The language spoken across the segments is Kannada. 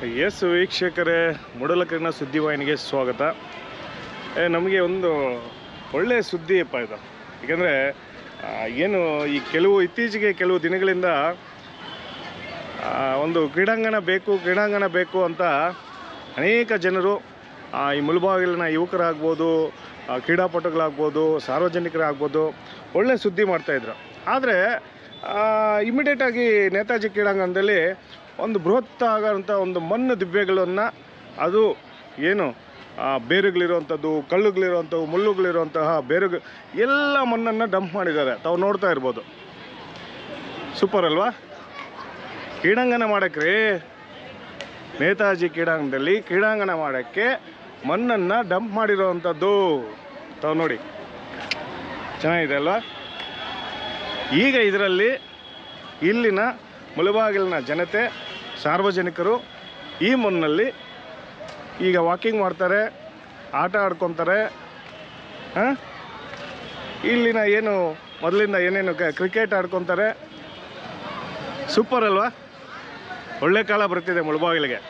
ಎಸ್ ವೀಕ್ಷಕರೇ ಮೂಡಲಕರ್ಣ ಸುದ್ದಿವಾಹಿನಿಗೆ ಸ್ವಾಗತ ಏ, ನಮಗೆ ಒಂದು ಒಳ್ಳೆಯ ಸುದ್ದಿಯಪ್ಪ ಇದು ಏಕೆಂದರೆ ಏನು ಈ ಕೆಲವು ಇತ್ತೀಚೆಗೆ ಕೆಲವು ದಿನಗಳಿಂದ ಆ, ಒಂದು ಕ್ರೀಡಾಂಗಣ ಬೇಕು ಕ್ರೀಡಾಂಗಣ ಬೇಕು ಅಂತ ಅನೇಕ ಜನರು ಆ, ಈ ಮುಳುಬಾಗಿಲಿನ ಯುವಕರಾಗ್ಬೋದು ಆ, ಕ್ರೀಡಾಪಟುಗಳಾಗ್ಬೋದು ಸಾರ್ವಜನಿಕರಾಗ್ಬೋದು ಒಳ್ಳೆ ಸುದ್ದಿ ಮಾಡ್ತಾಯಿದ್ರು ಆದರೆ ಇಮಿಡಿಯೇಟಾಗಿ ನೇತಾಜಿ ಕ್ರೀಡಾಂಗಣದಲ್ಲಿ ಒಂದು ಬೃಹತ್ ಆಗೋಂಥ ಒಂದು ಮಣ್ಣು ದಿಬ್ಬೆಗಳನ್ನು ಅದು ಏನು ಆ, ಬೇರುಗಳಿರುವಂಥದ್ದು ಕಲ್ಲುಗಳಿರುವಂಥವು ಮುಳ್ಳುಗಳಿರುವಂತಹ ಬೇರುಗಳು ಎಲ್ಲ ಮಣ್ಣನ್ನು ಡಂಪ್ ಮಾಡಿದ್ದಾರೆ ತಾವು ನೋಡ್ತಾ ಇರ್ಬೋದು ಸೂಪರ್ ಅಲ್ವಾ ಕ್ರೀಡಾಂಗಣ ಮಾಡಕ್ಕೆ ನೇತಾಜಿ ಕ್ರೀಡಾಂಗಣದಲ್ಲಿ ಕ್ರೀಡಾಂಗಣ ಮಾಡೋಕ್ಕೆ ಮಣ್ಣನ್ನು ಡಂಪ್ ಮಾಡಿರೋವಂಥದ್ದು ತಾವು ನೋಡಿ ಚೆನ್ನಾಗಿದೆ ಅಲ್ವಾ ಈಗ ಇದರಲ್ಲಿ ಇಲ್ಲಿನ ಮುಳಬಾಗಿಲಿನ ಜನತೆ ಸಾರ್ವಜನಿಕರು ಈ ಮಣ್ಣಲ್ಲಿ ಈಗ ವಾಕಿಂಗ್ ಮಾಡ್ತಾರೆ ಆಟ ಆಡ್ಕೊತಾರೆ ಹಾಂ ಇಲ್ಲಿನ ಏನು ಮೊದಲಿಂದ ಏನೇನು ಕ್ರಿಕೆಟ್ ಆಡ್ಕೊತಾರೆ ಸೂಪರ್ ಅಲ್ವಾ ಒಳ್ಳೆ ಕಾಲ ಬರ್ತಿದೆ ಮುಳಬಾಗಿಲಿಗೆ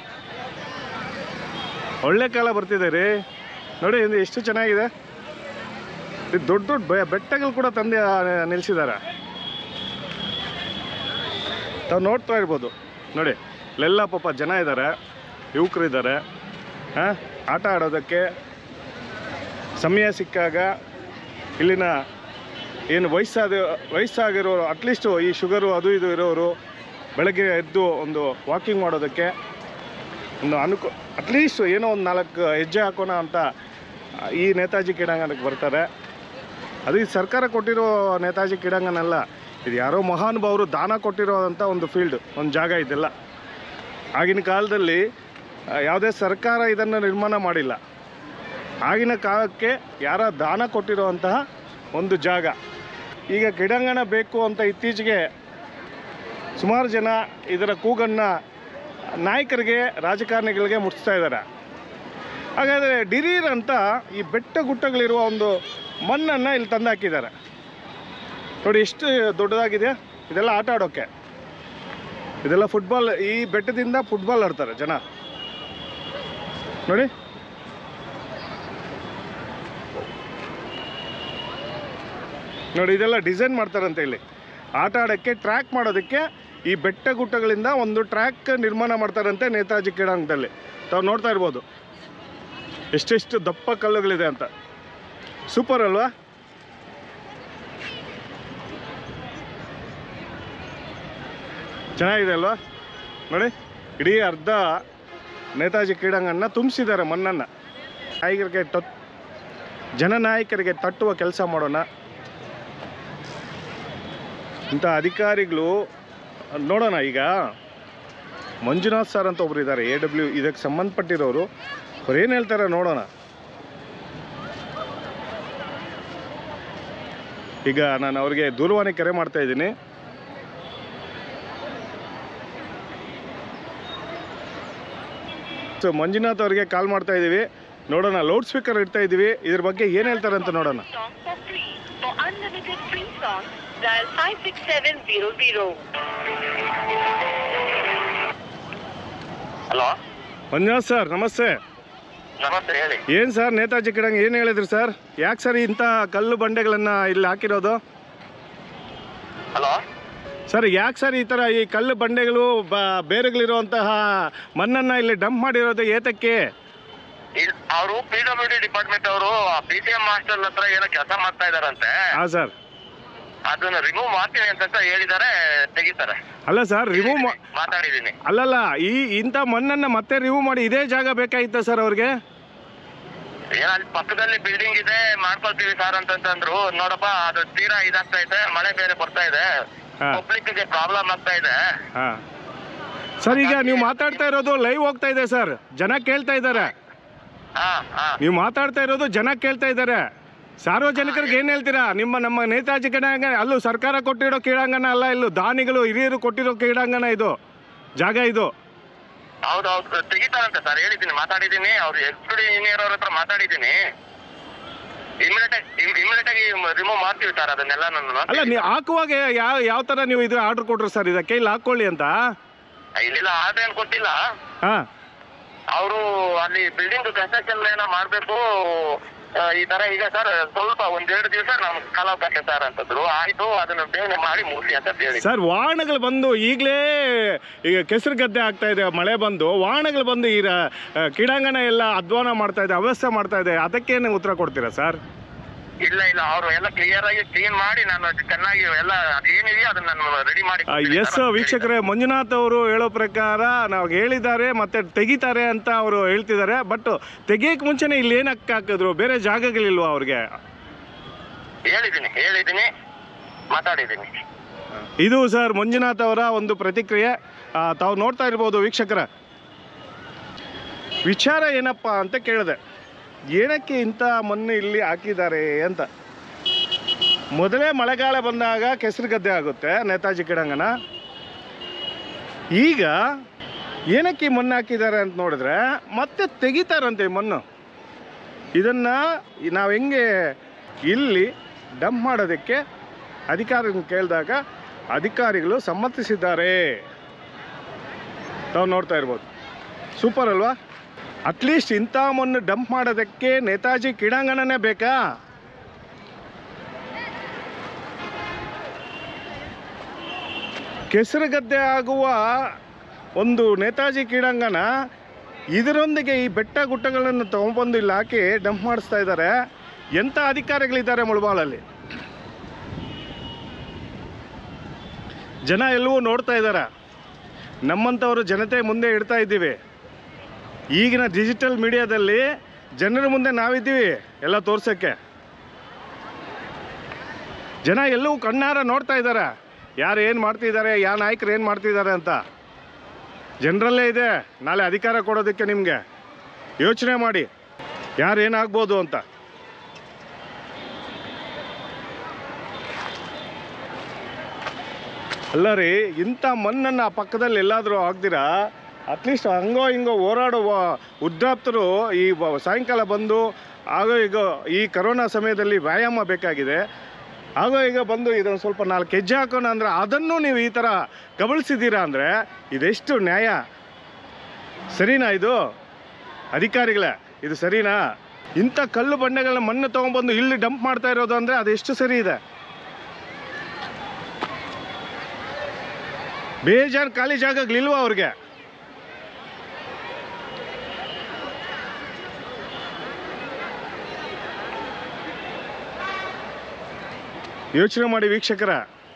ಒಳ್ಳೆ ಕಾಲ ಬರ್ತಿದೆ ರೀ ನೋಡಿ ಇದು ಎಷ್ಟು ಚೆನ್ನಾಗಿದೆ ಇದು ದೊಡ್ಡ ದೊಡ್ಡ ಬೆ- ಬೆಟ್ಟಗಳು ಕೂಡ ತಂದೆ ನಿಲ್ಲಿಸಿದ್ದಾರೆ ತಾವು ನೋಡ್ತಾ ಇರ್ಬೋದು ನೋಡಿ ಇಲ್ಲೆಲ್ಲ ಪಾಪ ಜನ ಇದ್ದಾರೆ ಯುವಕರು ಇದ್ದಾರೆ ಹಾಂ ಆಟ ಆಡೋದಕ್ಕೆ ಸಮಯ ಸಿಕ್ಕಾಗ ಇಲ್ಲಿನ ಏನು ವಯಸ್ಸಾದ ವಯಸ್ಸಾಗಿರೋರು ಅಟ್ಲೀಸ್ಟು ಈ ಶುಗರು ಅದು ಇದು ಇರೋರು ಬೆಳಗ್ಗೆ ಎದ್ದು ಒಂದು ವಾಕಿಂಗ್ ಮಾಡೋದಕ್ಕೆ ಒಂದು ಅನುಕೂ ಅಟ್ಲೀಸ್ಟ್ ಏನೋ ಒಂದು ನಾಲ್ಕು ಹೆಜ್ಜೆ ಹಾಕೋಣ ಅಂತ ಆ, ಈ ನೇತಾಜಿ ಕ್ರೀಡಾಂಗಣಕ್ಕೆ ಬರ್ತಾರೆ ಅದು ಈ ಸರ್ಕಾರ ಕೊಟ್ಟಿರೋ ನೇತಾಜಿ ಕ್ರೀಡಾಂಗಣ ಅಲ್ಲ ಇದು ಯಾರೋ ಮಹಾನುಭಾವರು ದಾನ ಕೊಟ್ಟಿರೋದಂಥ ಒಂದು ಫೀಲ್ಡ್ ಒಂದು ಜಾಗ ಇದೆಲ್ಲ ಆಗಿನ ಕಾಲದಲ್ಲಿ ಆ, ಯಾವುದೇ ಸರ್ಕಾರ ಇದನ್ನು ನಿರ್ಮಾಣ ಮಾಡಿಲ್ಲ ಆಗಿನ ಕಾಲಕ್ಕೆ ಯಾರ ದಾನ ಕೊಟ್ಟಿರುವಂತಹ ಒಂದು ಜಾಗ ಈಗ ಕ್ರೀಡಾಂಗಣ ಬೇಕು ಅಂತ ಇತ್ತೀಚೆಗೆ ಸುಮಾರು ಜನ ಇದರ ಕೂಗನ್ನು ನಾಯಕರಿಗೆ ರಾಜಕಾರಣಿಗಳಿಗೆ ಮುಟ್ಟಿಸ್ತಾ ಇದ್ದಾರೆ ಹಾಗಾದರೆ ಡಿರೀರ್ ಅಂತ ಈ ಬೆಟ್ಟ ಗುಟ್ಟಗಳಿರುವ ಒಂದು ಮಣ್ಣನ್ನು ಇಲ್ಲಿ ತಂದು ಹಾಕಿದ್ದಾರೆ ನೋಡಿ ಎಷ್ಟು ದೊಡ್ಡದಾಗಿದೆ ಇದೆಲ್ಲ ಆಟ ಆಡೋಕ್ಕೆ ಇದೆಲ್ಲ ಫುಟ್ಬಾಲ್ ಈ ಬೆಟ್ಟದಿಂದ ಫುಟ್ಬಾಲ್ ಆಡ್ತಾರೆ ಜನ ನೋಡಿ ನೋಡಿ ಇದೆಲ್ಲ ಡಿಸೈನ್ ಮಾಡ್ತಾರಂತೆ ಇಲ್ಲಿ ಆಟ ಆಡೋಕ್ಕೆ ಟ್ರ್ಯಾಕ್ ಮಾಡೋದಕ್ಕೆ ಈ ಬೆಟ್ಟ ಗುಟ್ಟಗಳಿಂದ ಒಂದು ಟ್ರ್ಯಾಕ್ ನಿರ್ಮಾಣ ಮಾಡ್ತಾರಂತೆ ನೇತಾಜಿ ಕ್ರೀಡಾಂಗಣದಲ್ಲಿ ತಾವು ನೋಡ್ತಾ ಇರ್ಬೋದು ಎಷ್ಟೆಷ್ಟು ದಪ್ಪ ಕಲ್ಲುಗಳಿದೆ ಅಂತ ಸೂಪರ್ ಅಲ್ವಾ ಚೆನ್ನಾಗಿದೆ ಅಲ್ವಾ ನೋಡಿ ಇಡೀ ಅರ್ಧ ನೇತಾಜಿ ಕ್ರೀಡಾಂಗಣ ತುಂಬಿಸಿದ್ದಾರೆ ಮಣ್ಣನ್ನು ನಾಯಕರಿಗೆ ತತ್ ಜನನಾಯಕರಿಗೆ ತಟ್ಟುವ ಕೆಲಸ ಮಾಡೋಣ ಇಂಥ ಅಧಿಕಾರಿಗಳು ನೋಡೋಣ ಈಗ ಮಂಜುನಾಥ್ ಸರ್ ಅಂತ ಒಬ್ರು ಇದ್ದಾರೆ ಎ ಡಬ್ಲ್ಯೂ ಇದಕ್ಕೆ ಸಂಬಂಧಪಟ್ಟಿರೋರು ಅವ್ರು ಏನು ಹೇಳ್ತಾರೆ ನೋಡೋಣ ಈಗ ನಾನು ಅವ್ರಿಗೆ ದೂರವಾಣಿ ಕರೆ ಮಾಡ್ತಾ ಇದ್ದೀನಿ ಸೊ ಮಂಜುನಾಥ್ ಅವರಿಗೆ ಕಾಲ್ ಮಾಡ್ತಾ ಇದ್ದೀವಿ ನೋಡೋಣ ಲೌಡ್ ಸ್ಪೀಕರ್ ಇಡ್ತಾ ಇದ್ದೀವಿ ಇದ್ರ ಬಗ್ಗೆ ಏನು ಹೇಳ್ತಾರೆ ಅಂತ ನೋಡೋಣ song for free. For unlimited free songs, dial 56700. Hello Manjunath sir ನಮಸ್ತೆ ನಮಸ್ತೆ ಹೇಳಿ ಏನು ಸರ್ ನೇತಾಜಿ ಕಿಡಂಗ್ ಏನು ಹೇಳಿದ್ರಿ ಸರ್ ಯಾಕೆ ಸರ್ ಇಂಥ ಕಲ್ಲು ಬಂಡೆಗಳನ್ನು ಇಲ್ಲಿ ಹಾಕಿರೋದು ಹಲೋ ಸರ್ ಯಾಕೆ ಸರ್ ಈ ಥರ ಈ ಕಲ್ಲು ಬಂಡೆಗಳು ಬ ಬೇರುಗಳಿರುವಂತಹ ಮಣ್ಣನ್ನು ಇಲ್ಲಿ ಡಂಪ್ ಮಾಡಿರೋದು ಏತಕ್ಕೆ ಅವರು ಪಿ ಡಬ್ಲ್ಯೂ ಡಿ ಡಿಪಾರ್ಟ್ಮೆಂಟ್ ಅವರು ಪಿ ಟಿ ಎಂ ಮಾಸ್ಟರ್ ಹತ್ರ ಏನೋ ಕೆಲಸ ಮಾಡ್ತಾ ಇದಾರಂತೆ ಹಾಂ ಸರ್ ಅದನ್ನ ರಿಮೂವ್ ಮಾಡ್ತೀನಿ ಅಂತ ಹೇಳಿದಾರೆ ತೆಗಿತಾರೆ ಅಲ್ಲ ಸರ್ ರಿಮೂವ್ ಮಾ ಮಾತಾಡಿದೀನಿ ಅಲ್ಲಲ್ಲ ಈ ಇಂಥ ಮಣ್ಣನ್ನು ಮತ್ತೆ ರಿಮೂವ್ ಮಾಡಿ ಇದೇ ಜಾಗ ಬೇಕಾಗಿತ್ತ ಸರ್ ಅವ್ರಿಗೆ ಏನ್ ಅಲ್ಲಿ ಪಕ್ಕದಲ್ಲಿ ಬಿಲ್ಡಿಂಗ್ ಇದೆ ಮಾಡ್ಕೊಳ್ತೀವಿ ಸರ್ ಅಂತಂತಂದ್ರು ನೋಡಪ್ಪ ಅದು ತೀರಾ ಇದಾಗ್ತಾ ಇದೆ ಮಳೆ ಬೇರೆ ಬರ್ತಾ ಇದೆ ಹಾ. ಪಬ್ಲಿಕ್ ಗೆ ಪ್ರಾಬ್ಲಮ್ ಆಗ್ತಾ ಇದೆ ಹಾಂ ಸರ್ ಈಗ ನೀವು ಮಾತಾಡ್ತಾ ಇರೋದು ಲೈವ್ ಹೋಗ್ತಾ ಇದೆ ಸರ್ ಜನ ಕೇಳ್ತಾ ಇದ್ದಾರೆ ಹಾ ಹಾ ನೀವು ಮಾತಾಡ್ತಾ ಇರೋದು ಜನ ಕೇಳ್ತಾ ಇದ್ದಾರೆ ಸಾರ್ವಜನಿಕರಿಗೆ ಏನು ಹೇಳ್ತೀರಾ ನಿಮ್ಮ ನಮ್ಮ ನೇತಾಜಿ ಕ್ರೀಡಾಂಗಣ ಅಲ್ಲೂ ಸರ್ಕಾರ ಕೊಟ್ಟಿರೋ ಕ್ರೀಡಾಂಗಣ ಅಲ್ಲ ಇಲ್ಲೂ ದಾನಿಗಳು ಹಿರಿಯರು ಕೊಟ್ಟಿರೋ ಕ್ರೀಡಾಂಗಣ ಇದು ಜಾಗ ಇದು ಹೌದೌದು ತೆಗಿತಾರಂತೆ ಸರ್ ಹೇಳಿದ್ದೀನಿ ಮಾತಾಡಿದ್ದೀನಿ ಅವ್ರು ಎಕ್ಸ್ ಇಂಜಿನಿಯರ್ ಅವ್ರ ಹತ್ರ ಮಾತಾಡಿದ್ದೀನಿ ಇಮಿಡಿಯೇಟ್ ಇಮಿಡಿಯೇಟ್ ಆಗಿ ರಿಮೂವ್ ಮಾಡ್ತೀವಿ ಸರ್ ಅದನ್ನೆಲ್ಲ ಅಲ್ಲ ನೀವು ಹಾಕುವಾಗ ಯಾವ ಯಾವ ಥರ ನೀವು ಇದು ಆರ್ಡರ್ ಕೊಟ್ರು ಸರ್ ಇದಕ್ಕೆ ಇಲ್ಲಿ ಹಾಕ್ಕೊಳ್ಳಿ ಅಂತ ಇಲ್ಲಿಲ್ಲ ಆರ್ಡರ್ ಏನ್ ಕೊಟ್ಟಿಲ್ಲ ಹಾಂ ಅವರು ಅಲ್ಲಿ ಬಿಲ್ಡಿಂಗ್ ಕನ್ಸ್ಟ್ರಕ್ಷನ್ ಏನೋ ಮಾಡ್ಬೇಕು ಆ, ಈ ತರ ಈಗ ಸರ್ ಸ್ವಲ್ಪ ಒಂದೆರಡು ದಿವಸ ನಮ್ ಕಾಲಾವಕಾಶ ಸರ್ ಅಂತಂದ್ರು ಆಯ್ತು ಅದನ್ನ ಬೇಗನೆ ಮಾಡಿ ಮುಗಿಸಿ ಅಂತ ಹೇಳಿ ಸರ್ ವಾಹನಗಳು ಬಂದು ಈಗಲೇ ಈಗ ಕೆಸರು ಗದ್ದೆ ಆಗ್ತಾ ಇದೆ ಮಳೆ ಬಂದು ವಾಹನಗಳು ಬಂದು ಈ ರ- ಆ, ಕ್ರೀಡಾಂಗಣ ಎಲ್ಲ ಅಧ್ವಾನ ಮಾಡ್ತಾ ಇದೆ ಅವ್ಯವಸ್ಥೆ ಮಾಡ್ತಾ ಇದೆ ಅದಕ್ಕೇನು ಉತ್ತರ ಕೊಡ್ತೀರಾ ಸರ್ ಇಲ್ಲ ಇಲ್ಲ ಅವರು ಎಲ್ಲ ಕ್ಲಿಯರ್ ಆಗಿ ಕ್ಲೀನ್ ಮಾಡಿ ನಾನು ಚೆನ್ನಾಗಿ ಎಲ್ಲ ಅದೇನಿದೆಯೋ ಅದನ್ನ ನಾನು ರೆಡಿ ಮಾಡಿ ಕೊಡ್ತೀನಿ ಎಸ್ sir ಅಂತ ವೀಕ್ಷಕರೇ ಮಂಜುನಾಥ್ ಅವರು ಹೇಳೋ ಪ್ರಕಾರ ನಾವು ಹೇಳಿದ್ದಾರೆ ಮತ್ತೆ ತೆಗಿತಾರೆ ಅಂತ ಅವರು ಹೇಳ್ತಿದ್ದಾರೆ ಬಟ್ ತೆಗಿಯಕ್ಕೆ ಮುಂಚೆನೇ ಇಲ್ಲಿ ಏನಕ್ಕೆ ಹಾಕಿದ್ರು ಬೇರೆ ಜಾಗಗಳಿಲ್ವಾ ಅವ್ರಿಗೆ ಹೇಳಿದ್ದೀನಿ ಹೇಳಿದ್ದೀನಿ ಮಾತಾಡಿದ್ದೀನಿ ಇದು ಸರ್ ಮಂಜುನಾಥ್ ಅವರ ಒಂದು ಪ್ರತಿಕ್ರಿಯೆ ಆ, ತಾವು ನೋಡ್ತಾ ಇರ್ಬೋದು ವೀಕ್ಷಕರ ವಿಚಾರ ಏನಪ್ಪ ಅಂತ ಕೇಳಿದೆ ಏನಕ್ಕೆ ಇಂಥ ಮಣ್ಣು ಇಲ್ಲಿ ಹಾಕಿದ್ದಾರೆ ಅಂತ ಮೊದಲೇ ಮಳೆಗಾಲ ಬಂದಾಗ ಕೆಸರು ಗದ್ದೆ ಆಗುತ್ತೆ ನೇತಾಜಿ ಕ್ರೀಡಾಂಗಣ ಈಗ ಏನಕ್ಕೆ ಈ ಮಣ್ಣು ಹಾಕಿದ್ದಾರೆ ಅಂತ ನೋಡಿದ್ರೆ ಮತ್ತೆ ತೆಗಿತಾರಂತೆ ಈ ಮಣ್ಣು ಇದನ್ನು ನಾವು ಹೆಂಗೆ ಇಲ್ಲಿ ಡಂಪ್ ಮಾಡೋದಕ್ಕೆ ಅಧಿಕಾರಿಗಳನ್ನ ಕೇಳಿದಾಗ ಅಧಿಕಾರಿಗಳು ಸಮ್ಮತಿಸಿದ್ದಾರೆ ತಾವು ನೋಡ್ತಾ ಇರ್ಬೋದು ಸೂಪರ್ ಅಲ್ವಾ ಅಟ್ಲೀಸ್ಟ್ ಇಂಥ ಮಣ್ಣು ಡಂಪ್ ಮಾಡೋದಕ್ಕೆ ನೇತಾಜಿ ಕ್ರೀಡಾಂಗಣನೇ ಬೇಕಾ ಕೆಸರುಗದ್ದೆ ಆಗುವ ಒಂದು ನೇತಾಜಿ ಕ್ರೀಡಾಂಗಣ ಇದರೊಂದಿಗೆ ಈ ಬೆಟ್ಟ ಗುಟ್ಟಗಳನ್ನು ತೊಗೊಂಬಂದು ಇಲ್ಲಿ ಹಾಕಿ ಡಂಪ್ ಮಾಡಿಸ್ತಾ ಇದ್ದಾರೆ ಎಂಥ ಅಧಿಕಾರಿಗಳಿದ್ದಾರೆ ಮುಳಬಾಳಲ್ಲಿ ಜನ ಎಲ್ಲವೂ ನೋಡ್ತಾ ಇದ್ದಾರೆ ನಮ್ಮಂಥವರು ಜನತೆ ಮುಂದೆ ಇಡ್ತಾ ಇದ್ದೀವಿ ಈಗಿನ ಡಿಜಿಟಲ್ ಮೀಡಿಯಾದಲ್ಲಿ ಜನರ ಮುಂದೆ ನಾವಿದ್ದೀವಿ ಎಲ್ಲ ತೋರ್ಸೋಕ್ಕೆ ಜನ ಎಲ್ಲವೂ ಕಣ್ಣಾರ ನೋಡ್ತಾ ಇದ್ದಾರೆ ಯಾರು ಏನು ಮಾಡ್ತಿದ್ದಾರೆ ಯಾವ ನಾಯಕರು ಏನು ಮಾಡ್ತಿದ್ದಾರೆ ಅಂತ ಜನರಲ್ಲೇ ಇದೆ ನಾಳೆ ಅಧಿಕಾರ ಕೊಡೋದಕ್ಕೆ ನಿಮಗೆ ಯೋಚನೆ ಮಾಡಿ ಯಾರು ಏನಾಗ್ಬೋದು ಅಂತ ಅಲ್ಲ ರೀ ಇಂಥ ಮಣ್ಣನ್ನು ಆ ಪಕ್ಕದಲ್ಲಿ ಎಲ್ಲಾದರೂ ಹಾಕ್ದಿರಾ ಅಟ್ಲೀಸ್ಟ್ ಹಂಗೋ ಹಿಂಗೋ ಓಡಾಡುವ ಉದ್ದಾಪ್ತರು ಈ ಬ- ಸಾಯಂಕಾಲ ಬಂದು ಆಗೋ ಈಗ ಈ ಕರೋನಾ ಸಮಯದಲ್ಲಿ ವ್ಯಾಯಾಮ ಬೇಕಾಗಿದೆ ಆಗೋ ಈಗ ಬಂದು ಇದೊಂದು ಸ್ವಲ್ಪ ನಾಲ್ಕು ಹೆಜ್ಜೆ ಹಾಕೋಣ ಅಂದರೆ ಅದನ್ನು ನೀವು ಈ ಥರ ಕಬಳಿಸಿದ್ದೀರಾ ಅಂದರೆ ಇದೆಷ್ಟು ನ್ಯಾಯ ಸರಿನಾ ಇದು ಅಧಿಕಾರಿಗಳೇ ಇದು ಸರಿನಾ ಇಂಥ ಕಲ್ಲು ಬಂಡೆಗಳನ್ನ ಮಣ್ಣು ತೊಗೊಂಬಂದು ಇಲ್ಲಿ ಡಂಪ್ ಮಾಡ್ತಾ ಇರೋದು ಅಂದರೆ ಅದೆಷ್ಟು ಸರಿ ಇದೆ ಬೇಜಾನ್ ಖಾಲಿ ಜಾಗಗಳಿಲ್ವಾ ಅವ್ರಿಗೆ ಯೋಚನೆ ಮಾಡಿ ವೀಕ್ಷಕರ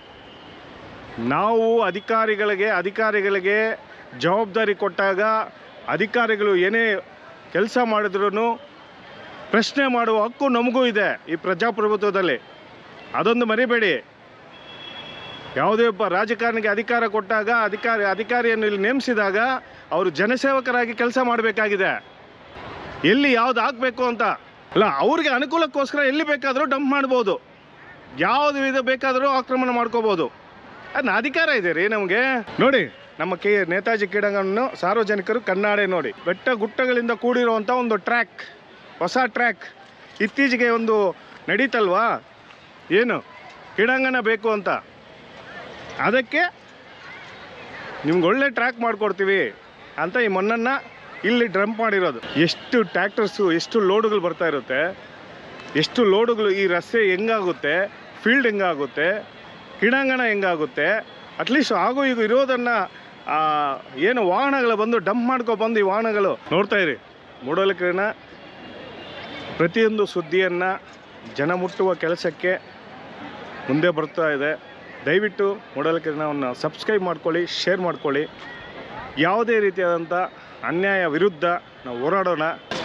ನಾವು ಅಧಿಕಾರಿಗಳಿಗೆ ಅಧಿಕಾರಿಗಳಿಗೆ ಜವಾಬ್ದಾರಿ ಕೊಟ್ಟಾಗ ಅಧಿಕಾರಿಗಳು ಏನೇ ಕೆಲಸ ಮಾಡಿದ್ರು ಪ್ರಶ್ನೆ ಮಾಡುವ ಹಕ್ಕು ನಮಗೂ ಇದೆ ಈ ಪ್ರಜಾಪ್ರಭುತ್ವದಲ್ಲಿ ಅದೊಂದು ಮರಿಬೇಡಿ ಯಾವುದೇ ಒಬ್ಬ ರಾಜಕಾರಣಿಗೆ ಅಧಿಕಾರ ಕೊಟ್ಟಾಗ ಅಧಿಕಾರಿ ಅಧಿಕಾರಿಯನ್ನು ಇಲ್ಲಿ ನೇಮಿಸಿದಾಗ ಅವರು ಜನಸೇವಕರಾಗಿ ಕೆಲಸ ಮಾಡಬೇಕಾಗಿದೆ ಎಲ್ಲಿ ಯಾವ್ದು ಹಾಕಬೇಕು ಅಂತ ಅಲ್ಲ ಅವ್ರಿಗೆ ಅನುಕೂಲಕ್ಕೋಸ್ಕರ ಎಲ್ಲಿ ಬೇಕಾದರೂ ಡಂಪ್ ಮಾಡ್ಬೋದು ಯಾವುದು ವಿಧ ಬೇಕಾದರೂ ಆಕ್ರಮಣ ಮಾಡ್ಕೋಬೋದು ಅದನ್ನ ಅಧಿಕಾರ ಇದೆ ರೀ ನಮಗೆ ನೋಡಿ ನಮ್ಮ ಕೆ ನೇತಾಜಿ ಕ್ರೀಡಾಂಗಣವನ್ನು ಸಾರ್ವಜನಿಕರು ಕಣ್ಣಾಡೆ ನೋಡಿ ಬೆಟ್ಟ ಗುಟ್ಟಗಳಿಂದ ಕೂಡಿರುವಂಥ ಒಂದು ಟ್ರ್ಯಾಕ್ ಹೊಸ ಟ್ರ್ಯಾಕ್ ಇತ್ತೀಚೆಗೆ ಒಂದು ನಡೀತಲ್ವಾ ಏನು ಕ್ರೀಡಾಂಗಣ ಬೇಕು ಅಂತ ಅದಕ್ಕೆ ನಿಮ್ಗೆ ಒಳ್ಳೆ ಟ್ರ್ಯಾಕ್ ಮಾಡಿಕೊಡ್ತೀವಿ ಅಂತ ಈ ಮಣ್ಣನ್ನು ಇಲ್ಲಿ ಡ್ರಂಪ್ ಮಾಡಿರೋದು ಎಷ್ಟು ಟ್ರ್ಯಾಕ್ಟರ್ಸು ಎಷ್ಟು ಲೋಡುಗಳು ಬರ್ತಾ ಇರುತ್ತೆ ಎಷ್ಟು ಲೋಡುಗಳು ಈ ರಸ್ತೆ ಹೆಂಗಾಗುತ್ತೆ ಫೀಲ್ಡ್ ಹೆಂಗಾಗುತ್ತೆ ಕ್ರೀಡಾಂಗಣ ಹೆಂಗಾಗುತ್ತೆ ಅಟ್ಲೀಸ್ಟ್ ಆಗು ಈಗ ಇರೋದನ್ನು ಏನು ವಾಹನಗಳು ಬಂದು ಡಂಪ್ ಮಾಡ್ಕೊ ಬಂದು ಈ ವಾಹನಗಳು ನೋಡ್ತಾ ಇರಿ ಮೂಡಲಕಿರಣ ಪ್ರತಿಯೊಂದು ಸುದ್ದಿಯನ್ನು ಜನ ಮುಟ್ಟುವ ಕೆಲಸಕ್ಕೆ ಮುಂದೆ ಬರ್ತಾ ಇದೆ ದಯವಿಟ್ಟು ಮೂಡಲಕಿರಣವನ್ನು ಸಬ್ಸ್ಕ್ರೈಬ್ ಮಾಡ್ಕೊಳ್ಳಿ ಶೇರ್ ಮಾಡ್ಕೊಳ್ಳಿ ಯಾವುದೇ ರೀತಿಯಾದಂಥ ಅನ್ಯಾಯ ವಿರುದ್ಧ ನಾವು ಹೋರಾಡೋಣ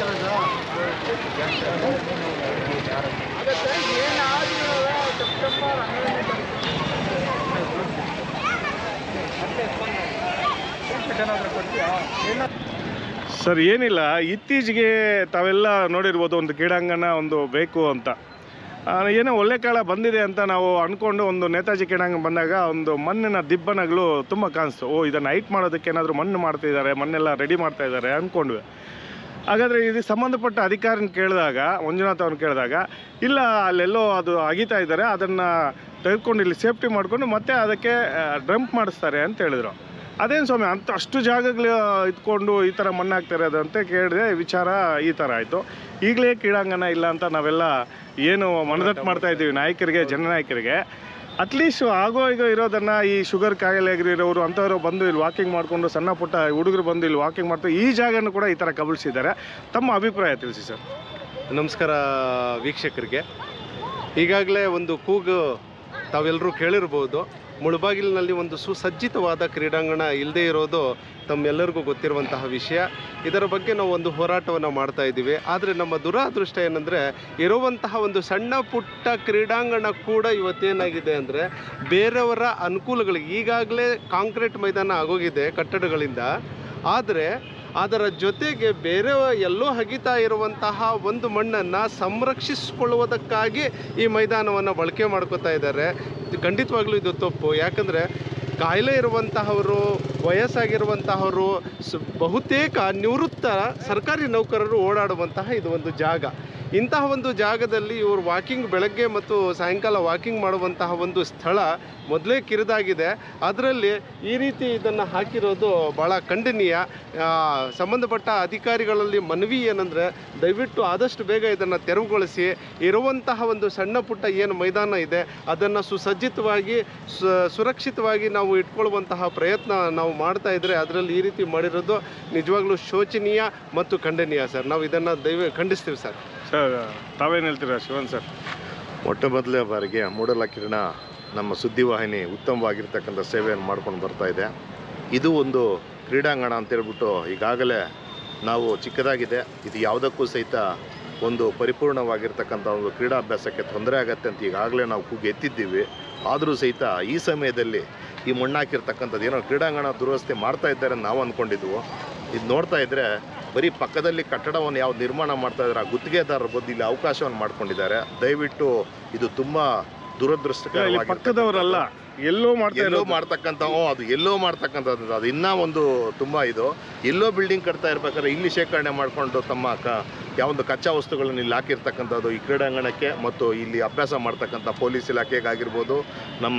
ಸರ್ ಏನಿಲ್ಲ ಇತ್ತೀಚೆಗೆ ತಾವೆಲ್ಲ ನೋಡಿರ್ಬೋದು ಒಂದು ಕ್ರೀಡಾಂಗಣ ಒಂದು ಬೇಕು ಅಂತ ಆ, ಏನೋ ಒಳ್ಳೆ ಕಾಲ ಬಂದಿದೆ ಅಂತ ನಾವು ಅಂದ್ಕೊಂಡು ಒಂದು ನೇತಾಜಿ ಕ್ರೀಡಾಂಗಣ ಬಂದಾಗ ಒಂದು ಮಣ್ಣಿನ ದಿಬ್ಬನಗಳು ತುಂಬ ಕಾಣಿಸ್ತು ಓ ಇದನ್ನು ಹೈಟ್ ಮಾಡೋದಕ್ಕೆ ಏನಾದರೂ ಮಣ್ಣು ಮಾಡ್ತಿದ್ದಾರೆ ಮಣ್ಣೆಲ್ಲ ರೆಡಿ ಮಾಡ್ತಾ ಇದ್ದಾರೆ ಅಂದ್ಕೊಂಡ್ವಿ ಹಾಗಾದರೆ ಇದಕ್ಕೆ ಸಂಬಂಧಪಟ್ಟ ಅಧಿಕಾರಿನ ಕೇಳಿದಾಗ ಮಂಜುನಾಥ್ ಅವ್ರನ್ನ ಕೇಳಿದಾಗ ಇಲ್ಲ ಅಲ್ಲೆಲ್ಲೋ ಅದು ಅಗಿತಾ ಇದ್ದಾರೆ ಅದನ್ನು ತೆಗೆದುಕೊಂಡು ಇಲ್ಲಿ ಸೇಫ್ಟಿ ಮಾಡಿಕೊಂಡು ಮತ್ತೆ ಅದಕ್ಕೆ ಡ್ರಂಪ್ ಮಾಡಿಸ್ತಾರೆ ಅಂತ ಹೇಳಿದ್ರು ಅದೇನು ಸ್ವಾಮಿ ಅಂತ ಅಷ್ಟು ಜಾಗಗಳು ಇದ್ಕೊಂಡು ಈ ಥರ ಮಣ್ಣು ಹಾಕ್ತಾ ಇರೋದು ಅಂತ ಕೇಳಿದೆ ವಿಚಾರ ಈ ಥರ ಆಯಿತು ಈಗಲೇ ಕ್ರೀಡಾಂಗಣ ಇಲ್ಲ ಅಂತ ನಾವೆಲ್ಲ ಏನು ಮನದಟ್ಟು ಮಾಡ್ತಾ ಇದ್ದೀವಿ ನಾಯಕರಿಗೆ ಜನನಾಯಕರಿಗೆ ಅಟ್ಲೀಸ್ಟ್ ಆಗೋ ಈಗ ಇರೋದನ್ನು ಈ ಶುಗರ್ ಕಾಯಿಲೆ ಇರೋರು ಅಂಥವ್ರು ಬಂದು ಇಲ್ಲಿ ವಾಕಿಂಗ್ ಮಾಡಿಕೊಂಡು ಸಣ್ಣ ಪುಟ್ಟ ಹುಡುಗರು ಬಂದು ಇಲ್ಲಿ ವಾಕಿಂಗ್ ಮಾಡ್ತಾರೆ ಈ ಜಾಗನೂ ಕೂಡ ಈ ಥರ ಕಬಳಿಸಿದ್ದಾರೆ ತಮ್ಮ ಅಭಿಪ್ರಾಯ ತಿಳಿಸಿ ಸರ್ ನಮಸ್ಕಾರ ವೀಕ್ಷಕರಿಗೆ ಈಗಾಗಲೇ ಒಂದು ಕೂಗು ತಾವೆಲ್ಲರೂ ಕೇಳಿರ್ಬೋದು ಮುಳುಬಾಗಿಲಿನಲ್ಲಿ ಒಂದು ಸುಸಜ್ಜಿತವಾದ ಕ್ರೀಡಾಂಗಣ ಇಲ್ಲದೆ ಇರೋದು ತಮ್ಮೆಲ್ಲರಿಗೂ ಗೊತ್ತಿರುವಂತಹ ವಿಷಯ ಇದರ ಬಗ್ಗೆ ನಾವು ಒಂದು ಹೋರಾಟವನ್ನು ಮಾಡ್ತಾ ಇದ್ದೀವಿ ಆದರೆ ನಮ್ಮ ದುರಾದೃಷ್ಟ ಏನಂದರೆ ಇರುವಂತಹ ಒಂದು ಸಣ್ಣ ಪುಟ್ಟ ಕ್ರೀಡಾಂಗಣ ಕೂಡ ಇವತ್ತೇನಾಗಿದೆ ಅಂದರೆ ಬೇರೆಯವರ ಅನುಕೂಲಗಳಿಗೆ ಈಗಾಗಲೇ ಕಾಂಕ್ರೀಟ್ ಮೈದಾನ ಆಗೋಗಿದೆ ಕಟ್ಟಡಗಳಿಂದ ಆದರೆ ಅದರ ಜೊತೆಗೆ ಬೇರೆ ಎಲ್ಲೋ ಹಗಿತಾ ಇರುವಂತಹ ಒಂದು ಮಣ್ಣನ್ನು ಸಂರಕ್ಷಿಸಿಕೊಳ್ಳುವುದಕ್ಕಾಗಿ ಈ ಮೈದಾನವನ್ನು ಬಳಕೆ ಮಾಡ್ಕೋತಾ ಇದ್ದಾರೆ ಇದು ಖಂಡಿತವಾಗ್ಲೂ ಇದು ತಪ್ಪು ಯಾಕಂದರೆ ಕಾಯಿಲೆ ಇರುವಂತಹವರು ವಯಸ್ಸಾಗಿರುವಂತಹವರು ಸ ಬಹುತೇಕ ನಿವೃತ್ತ ಸರ್ಕಾರಿ ನೌಕರರು ಓಡಾಡುವಂತಹ ಇದು ಒಂದು ಜಾಗ ಇಂತಹ ಒಂದು ಜಾಗದಲ್ಲಿ ಇವರು ವಾಕಿಂಗ್ ಬೆಳಗ್ಗೆ ಮತ್ತು ಸಾಯಂಕಾಲ ವಾಕಿಂಗ್ ಮಾಡುವಂತಹ ಒಂದು ಸ್ಥಳ ಮೊದಲೇ ಕಿರಿದಾಗಿದೆ ಅದರಲ್ಲಿ ಈ ರೀತಿ ಇದನ್ನು ಹಾಕಿರೋದು ಭಾಳ ಖಂಡನೀಯ ಆ, ಸಂಬಂಧಪಟ್ಟ ಅಧಿಕಾರಿಗಳಲ್ಲಿ ಮನವಿ ಏನಂದರೆ ದಯವಿಟ್ಟು ಆದಷ್ಟು ಬೇಗ ಇದನ್ನು ತೆರವುಗೊಳಿಸಿ ಇರುವಂತಹ ಒಂದು ಸಣ್ಣ ಪುಟ್ಟ ಏನು ಮೈದಾನ ಇದೆ ಅದನ್ನು ಸುಸಜ್ಜಿತವಾಗಿ ಸು ಸುರಕ್ಷಿತವಾಗಿ ನಾವು ಇಟ್ಕೊಳ್ಳುವಂತಹ ಪ್ರಯತ್ನ ನಾವು ಮಾಡ್ತಾ ಇದ್ದರೆ ಅದರಲ್ಲಿ ಈ ರೀತಿ ಮಾಡಿರೋದು ನಿಜವಾಗ್ಲೂ ಶೋಚನೀಯ ಮತ್ತು ಖಂಡನೀಯ ಸರ್ ನಾವು ಇದನ್ನು ದಯವಿ ಖಂಡಿಸ್ತೀವಿ ಸರ್ ಸರ್ ತಾವೇನು ಹೇಳ್ತೀರಾ ಶಿವನ್ ಸರ್ ಮೊಟ್ಟ ಮೊದಲನೇ ಬಾರಿಗೆ ಮೂಡಲ ಕಿರಣ ನಮ್ಮ ಸುದ್ದಿವಾಹಿನಿ ಉತ್ತಮವಾಗಿರ್ತಕ್ಕಂಥ ಸೇವೆಯನ್ನು ಮಾಡ್ಕೊಂಡು ಬರ್ತಾ ಇದೆ ಇದು ಒಂದು ಕ್ರೀಡಾಂಗಣ ಅಂತೇಳ್ಬಿಟ್ಟು ಈಗಾಗಲೇ ನಾವು ಚಿಕ್ಕದಾಗಿದೆ ಇದು ಯಾವುದಕ್ಕೂ ಸಹಿತ ಒಂದು ಪರಿಪೂರ್ಣವಾಗಿರ್ತಕ್ಕಂಥ ಒಂದು ಕ್ರೀಡಾಭ್ಯಾಸಕ್ಕೆ ತೊಂದರೆ ಆಗತ್ತೆ ಅಂತ ಈಗಾಗಲೇ ನಾವು ಕೂಗಿ ಎತ್ತಿದ್ದೀವಿ ಆದರೂ ಸಹಿತ ಈ ಸಮಯದಲ್ಲಿ ಈ ಮಣ್ಣಾಕಿರ್ತಕ್ಕಂಥದ್ದು ಏನೋ ಕ್ರೀಡಾಂಗಣ ದುರವಸ್ಥೆ ಮಾಡ್ತಾ ಇದ್ದಾರೆ ಅಂತ ನಾವು ಅಂದ್ಕೊಂಡಿದ್ವು ಇದು ನೋಡ್ತಾ ಇದ್ದರೆ ಬರೀ ಪಕ್ಕದಲ್ಲಿ ಕಟ್ಟಡವನ್ನು ಯಾವ್ದು ನಿರ್ಮಾಣ ಮಾಡ್ತಾ ಇದ್ದಾರೆ ಆ ಗುತ್ತಿಗೆದಾರರ ಬದ್ದು ಇಲ್ಲಿ ಅವಕಾಶವನ್ನು ಮಾಡ್ಕೊಂಡಿದ್ದಾರೆ ದಯವಿಟ್ಟು ಇದು ತುಂಬ ಇಲ್ಲಿ ದುರದೃಷ್ಟಕರವಾಗಿ ಪಕ್ಕದವರಲ್ಲ ಎಲ್ಲೋ ಮಾಡ್ತಾ ಎಲ್ಲೋ ಇರೋದು ಮಾಡ್ತಕ್ಕಂಥ ಹ್ಞೂ, ಅದು ಎಲ್ಲೋ ಮಾಡ್ತಕ್ಕಂಥದ್ದು ಅದು ಇನ್ನೂ ಒಂದು ತುಂಬ ಇದು ಎಲ್ಲೋ ಬಿಲ್ಡಿಂಗ್ ಕಟ್ತಾ ಇರ್ಬೇಕಾದ್ರೆ ಇಲ್ಲಿ ಶೇಖರಣೆ ಮಾಡಿಕೊಂಡು ತಮ್ಮ ಕ ಯಾವೊಂದು ಕಚ್ಚಾ ವಸ್ತುಗಳನ್ನು ಇಲ್ಲಿ ಹಾಕಿರ್ತಕ್ಕಂಥದ್ದು ಈ ಕ್ರೀಡಾಂಗಣಕ್ಕೆ ಮತ್ತು ಇಲ್ಲಿ ಅಭ್ಯಾಸ ಮಾಡ್ತಕ್ಕಂಥ ಪೊಲೀಸ್ ಇಲಾಖೆಗಾಗಿರ್ಬೋದು ನಮ್ಮ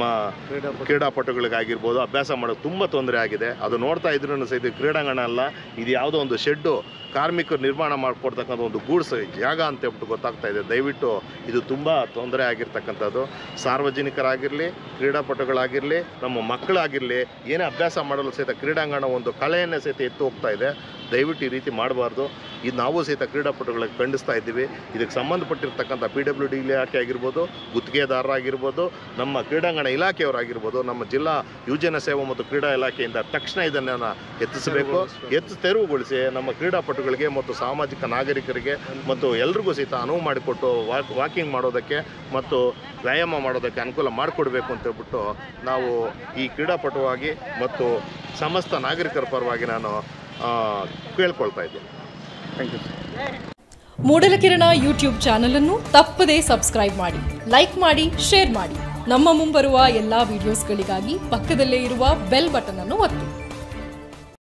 ಕ್ರೀಡಾಪಟುಗಳಿಗಾಗಿರ್ಬೋದು ಅಭ್ಯಾಸ ಮಾಡೋದು ತುಂಬ ತೊಂದರೆ ಆಗಿದೆ ಅದು ನೋಡ್ತಾ ಇದ್ರೂ ಸಹಿತ ಇದು ಕ್ರೀಡಾಂಗಣ ಅಲ್ಲ ಇದು ಯಾವುದೋ ಒಂದು ಶೆಡ್ಡು ಕಾರ್ಮಿಕರು ನಿರ್ಮಾಣ ಮಾಡಿಕೊಡ್ತಕ್ಕಂಥ ಒಂದು ಗೂಡ್ಸ್ ಜಾಗ ಅಂತ ಹೇಳ್ಬಿಟ್ಟು ಗೊತ್ತಾಗ್ತಾ ಇದೆ ದಯವಿಟ್ಟು ಇದು ತುಂಬ ತೊಂದರೆ ಆಗಿರ್ತಕ್ಕಂಥದ್ದು ಸಾರ್ವಜನಿಕರಾಗಿರಲಿ ಕ್ರೀಡಾಪಟುಗಳಾಗಿರಲಿ ನಮ್ಮ ಮಕ್ಕಳಾಗಿರಲಿ ಏನೇ ಅಭ್ಯಾಸ ಮಾಡಲು ಸಹಿತ ಕ್ರೀಡಾಂಗಣ ಒಂದು ಕಳೆಯನ್ನೇ ಸಹಿತ ಎತ್ತು ಹೋಗ್ತಾ ಇದೆ ದಯವಿಟ್ಟು ಈ ರೀತಿ ಮಾಡಬಾರ್ದು ಇದು ನಾವು ಸಹಿತ ಕ್ರೀಡಾಪಟುಗಳಿಗೆ ಖಂಡಿಸ್ತಾ ಇದ್ದೀವಿ ಇದಕ್ಕೆ ಸಂಬಂಧಪಟ್ಟಿರ್ತಕ್ಕಂಥ ಪಿ ಡಬ್ಲ್ಯೂ ಡಿ ಇಲಾಖೆ ಆಗಿರ್ಬೋದು ಗುತ್ತಿಗೆದಾರರಾಗಿರ್ಬೋದು ನಮ್ಮ ಕ್ರೀಡಾಂಗಣ ಇಲಾಖೆಯವರಾಗಿರ್ಬೋದು ನಮ್ಮ ಜಿಲ್ಲಾ ಯುವಜನ ಸೇವಾ ಮತ್ತು ಕ್ರೀಡಾ ಇಲಾಖೆಯಿಂದ ತಕ್ಷಣ ಇದನ್ನು ಎತ್ತಿಸಬೇಕು ಎತ್ತು ತೆರವುಗೊಳಿಸಿ ನಮ್ಮ ಕ್ರೀಡಾಪಟುಗಳಿಗೆ ಮತ್ತು ಸಾಮಾಜಿಕ ನಾಗರಿಕರಿಗೆ ಮತ್ತು ಎಲ್ರಿಗೂ ಸಹಿತ ಅನುವು ಮಾಡಿಕೊಟ್ಟು ವಾಕ್ ವಾಕಿಂಗ್ ಮಾಡೋದಕ್ಕೆ ಮತ್ತು ವ್ಯಾಯಾಮ ಮಾಡೋದಕ್ಕೆ ಅನುಕೂಲ ಮಾಡಿಕೊಡ್ಬೇಕು ಅಂತ ಹೇಳ್ಬಿಟ್ಟು ನಾವು ಈ ಕ್ರೀಡಾಪಟುವಾಗಿ ಮತ್ತು ಸಮಸ್ತ ನಾಗರಿಕರ ಪರವಾಗಿ ನಾನು ಆ, ಕೇಳ್ಕೊಳ್ತಾ ಇದ್ದೀನಿ thank you Moodalakirana YouTube channel ಅನ್ನು ತಪ್ಪದೇ ಸಬ್ಸ್ಕ್ರೈಬ್ ಮಾಡಿ ಲೈಕ್ ಮಾಡಿ ಶೇರ್ ಮಾಡಿ ನಮ್ಮ ಮುಂಬರುವ ಎಲ್ಲಾ ವಿಡಿಯೋಸ್ಗಳಿಗಾಗಿ ಪಕ್ಕದಲ್ಲೇ ಇರುವ ಬೆಲ್ ಬಟನ್ ಅನ್ನು ಒತ್ತಿ